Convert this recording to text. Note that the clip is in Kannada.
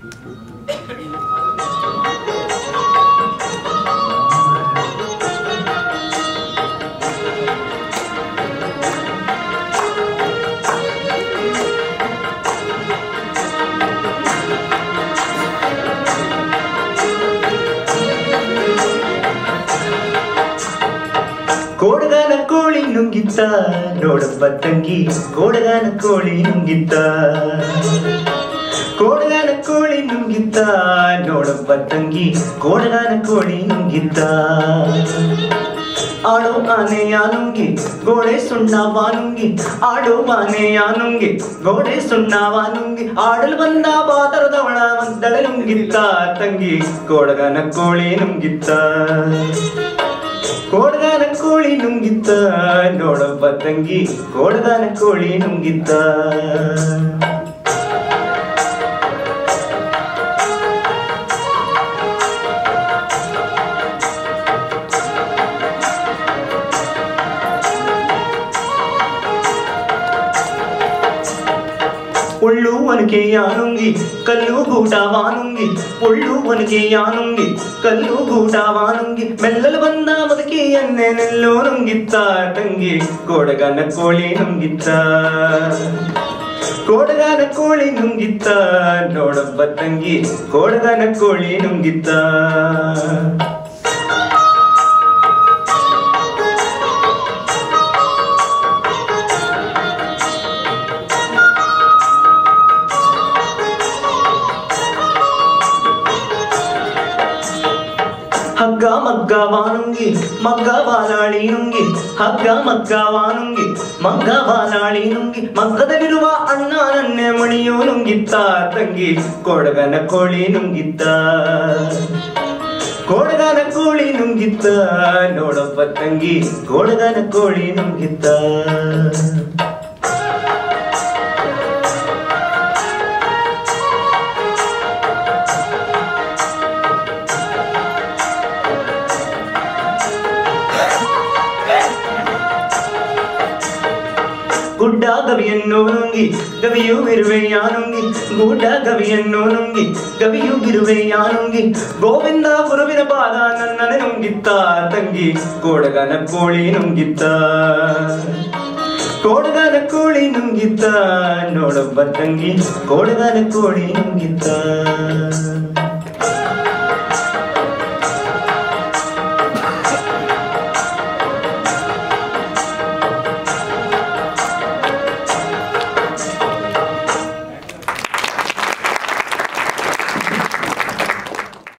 ಕೋಡಗಾನ ಕೋಳಿ ನುಂಗಿತ್ತ ನೋಡಬ್ಬ ತಂಗಿ ಕೋಡಗಾನ ಕೋಳಿ ನುಂಗಿತ್ತ ಕೋಡಗಾನ ಕೋಳಿ ನುಂಗಿತ್ತ ನೋಡಬ್ಬ ತಂಗಿ ಕೋಡಗಾನ ಕೋಳಿ ನುಂಗಿತ್ತ ಆಡೋ ಆನೆಯ ನುಂಗಿ ಗೋಡೆ ಸುಣ್ಣವ ನುಂಗಿ ಆಡೋ ಆನೆಯ ನುಂಗಿ ಗೋಡೆ ಸುಣ್ಣವ ನುಂಗಿ ಆಡಲು ಬಂದ ಬಾತರದವಳ ಒಂದಳೆ ನುಂಗಿತ್ತ ತಂಗಿ ಕೋಡಗನ ಕೋಳಿ ನುಂಗಿತ್ತ ಕೋಡಗಾನ ಕೋಳಿ ನುಂಗಿತ್ತ ನೋಡಬ್ಬ ತಂಗಿ ಕೋಡಗಾನ ಕೋಳಿ ನುಂಗಿತ್ತ ಒಳ್ಳು ಒನಕೆ ಯಾನುಂಗಿ ಕಲ್ಲು ಗೂಟ ವಾನುಂಗಿ ಒಳ್ಳು ಒನಕೆ ಯಾನುಂಗಿ ಕಲ್ಲು ಗೂಟ ವಾನುಂಗಿ ಮೆಲ್ಲಲು ಬಂದ ಬದುಕಿ ಎನ್ನೆ ನೆಲ್ಲೋ ನುಂಗಿತ್ತ ತಂಗಿ ಕೋಡಗನ ಕೋಳಿ ನುಂಗಿತ್ತ ಕೋಡಗನ ಕೋಳಿ ನುಂಗಿತ್ತ ನೋಡಬ್ಬ ತಂಗಿ ಕೋಡಗನ ಕೋಳಿ ನುಂಗಿತ್ತ ಹಗ್ಗ ಮಗ್ಗ ವಾನುಂಗಿ ಮಗ್ಗ ಬಾಲಾಳಿ ನುಂಗಿ ಹಗ್ಗ ಮಗ್ಗ ವಾನುಂಗಿ ಮಗ್ಗ ಬಾಲಾಳಿ ನುಂಗಿ ಮಗ್ಗದಲ್ಲಿರುವ ಅಣ್ಣ ನನ್ನೆ ಮಣಿಯು ನುಂಗಿತ್ತ ತಂಗಿ ಕೊಡಗನ ಕೋಳಿ ನುಂಗಿತ್ತ ಕೋಡಗನ ಕೋಳಿ ನುಂಗಿತ್ತ ನೋಡಪ್ಪ ತಂಗಿ ಕೋಡಗನ ಕೋಳಿ ನುಂಗಿತ್ತ ಗುಡ್ಡ ಗವಿಯನ್ನು ನುಂಗಿ ಗವಿಯು ಇರುವೆ ಯಾನುಂಗಿ ಗುಡ್ಡ ಗವಿಯನ್ನು ನುಂಗಿ ಗವಿಯು ಇರುವೆ ಯಾನುಂಗಿ ಗೋವಿಂದ ಗುರುವಿನ ಪಾದ ನನ್ನನೆ ನುಂಗಿತ್ತ ತಂಗಿ ಕೋಡಗನ ಕೋಳಿ ನುಂಗಿತ್ತ ಕೋಡಗನ ಕೋಳಿ ನುಂಗಿತ್ತ ನೋಡಬ್ಬ ತಂಗಿ ಕೋಡಗನ ಕೋಳಿ ನುಂಗಿತ್ತ